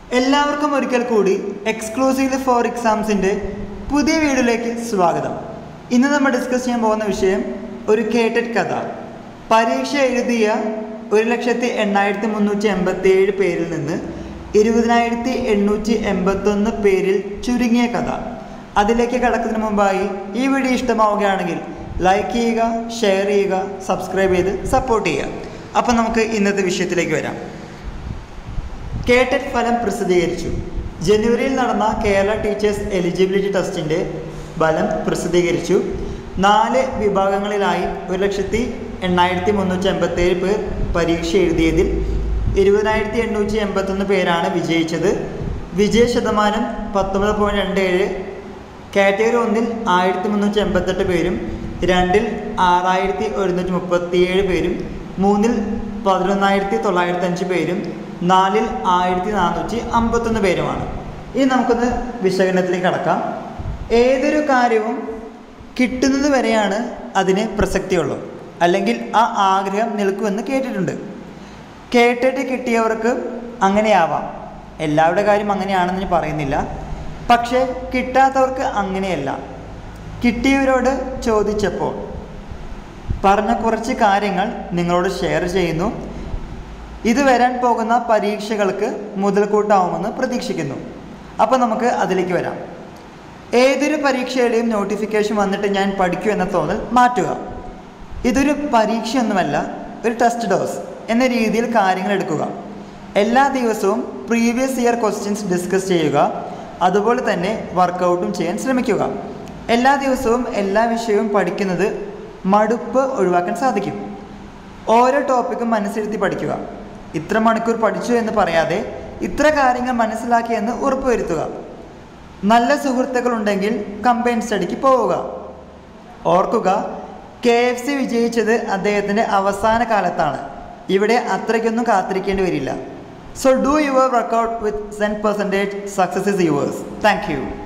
എല്ലാവർക്കും ഒരിക്കൽ കൂടി എക്സ്ക്ലൂസീവ് ഫോർ എക്സാംസിൻ്റെ പുതിയ വീഡിയോയിലേക്ക് സ്വാഗതം ഇന്ന് നമ്മൾ ഡിസ്കസ് ചെയ്യാൻ പോകുന്ന വിഷയം ഒരു കേട്ടഡ് കഥ പരീക്ഷ എഴുതിയ ഒരു ലക്ഷത്തി എണ്ണായിരത്തി മുന്നൂറ്റി എൺപത്തി ഏഴ് പേരിൽ നിന്ന് ഇരുപതിനായിരത്തി എണ്ണൂറ്റി എൺപത്തൊന്ന് പേരിൽ ചുരുങ്ങിയ കഥ അതിലേക്ക് കടക്കുന്നതിന് മുമ്പായി ഈ വീഡിയോ ഇഷ്ടമാവുകയാണെങ്കിൽ ലൈക്ക് ചെയ്യുക ഷെയർ ചെയ്യുക സബ്സ്ക്രൈബ് ചെയ്ത് സപ്പോർട്ട് ചെയ്യുക അപ്പം നമുക്ക് ഇന്നത്തെ വിഷയത്തിലേക്ക് വരാം കേട്ടറ്റ് ഫലം പ്രസിദ്ധീകരിച്ചു ജനുവരിയിൽ നടന്ന കേരള ടീച്ചേഴ്സ് എലിജിബിലിറ്റി ടെസ്റ്റിൻ്റെ ഫലം പ്രസിദ്ധീകരിച്ചു നാല് വിഭാഗങ്ങളിലായി ഒരു ലക്ഷത്തി എണ്ണായിരത്തി മുന്നൂറ്റി എൺപത്തേഴ് പേർ പരീക്ഷ എഴുതിയതിൽ ഇരുപതിനായിരത്തി എണ്ണൂറ്റി എൺപത്തൊന്ന് പേരാണ് വിജയിച്ചത് വിജയ ശതമാനം പത്തൊമ്പത് പോയിൻറ്റ് രണ്ട് ഏഴ് കാറ്റഗറി ഒന്നിൽ ആയിരത്തി മുന്നൂറ്റി എൺപത്തെട്ട് പേരും രണ്ടിൽ ആറായിരത്തി ഒരുന്നൂറ്റി മുപ്പത്തിയേഴ് പേരും മൂന്നിൽ പതിനൊന്നായിരത്തി തൊള്ളായിരത്തി അഞ്ച് പേരും നാലിൽ ആയിരത്തി നാനൂറ്റി അമ്പത്തൊന്ന് പേരുമാണ് ഇനി നമുക്കൊന്ന് വിശകലനത്തിലേക്ക് കടക്കാം ഏതൊരു കാര്യവും കിട്ടുന്നത് വരെയാണ് അതിന് പ്രസക്തിയുള്ളൂ അല്ലെങ്കിൽ ആ ആഗ്രഹം നിൽക്കുമെന്ന് കേട്ടിട്ടുണ്ട് കേട്ടിട്ട് കിട്ടിയവർക്ക് അങ്ങനെയാവാം എല്ലാവരുടെ കാര്യം അങ്ങനെയാണെന്ന് ഞാൻ പറയുന്നില്ല പക്ഷേ കിട്ടാത്തവർക്ക് അങ്ങനെയല്ല കിട്ടിയവരോട് ചോദിച്ചപ്പോൾ പറഞ്ഞ കുറച്ച് കാര്യങ്ങൾ നിങ്ങളോട് ഷെയർ ചെയ്യുന്നു ഇത് വരാൻ പോകുന്ന പരീക്ഷകൾക്ക് മുതൽക്കൂട്ടാവുമെന്ന് പ്രതീക്ഷിക്കുന്നു അപ്പോൾ നമുക്ക് അതിലേക്ക് വരാം ഏതൊരു പരീക്ഷയുടെയും നോട്ടിഫിക്കേഷൻ വന്നിട്ട് ഞാൻ പഠിക്കൂ എന്ന തോന്നൽ മാറ്റുക ഇതൊരു പരീക്ഷയൊന്നുമല്ല ഒരു ടെസ്റ്റ് ഡോസ് എന്ന രീതിയിൽ കാര്യങ്ങൾ എടുക്കുക എല്ലാ ദിവസവും പ്രീവിയസ് ഇയർ ക്വസ്റ്റ്യൻസ് ഡിസ്കസ് ചെയ്യുക അതുപോലെ തന്നെ വർക്കൗട്ടും ചെയ്യാൻ ശ്രമിക്കുക എല്ലാ ദിവസവും എല്ലാ വിഷയവും പഠിക്കുന്നത് മടുപ്പ് ഒഴിവാക്കാൻ സാധിക്കും ഓരോ ടോപ്പിക്കും മനസ്സിരുത്തി പഠിക്കുക ഇത്ര മണിക്കൂർ പഠിച്ചു എന്ന് പറയാതെ ഇത്ര കാര്യങ്ങൾ മനസ്സിലാക്കിയെന്ന് ഉറപ്പുവരുത്തുക നല്ല സുഹൃത്തുക്കളുണ്ടെങ്കിൽ കമ്പൈൻ സ്റ്റഡിക്ക് പോവുക ഓർക്കുക കെ എഫ് സി വിജയിച്ചത് അദ്ദേഹത്തിൻ്റെ അവസാന കാലത്താണ് ഇവിടെ അത്രയ്ക്കൊന്നും കാത്തിരിക്കേണ്ടി വരില്ല so do your workout with zen percentage success is yours thank U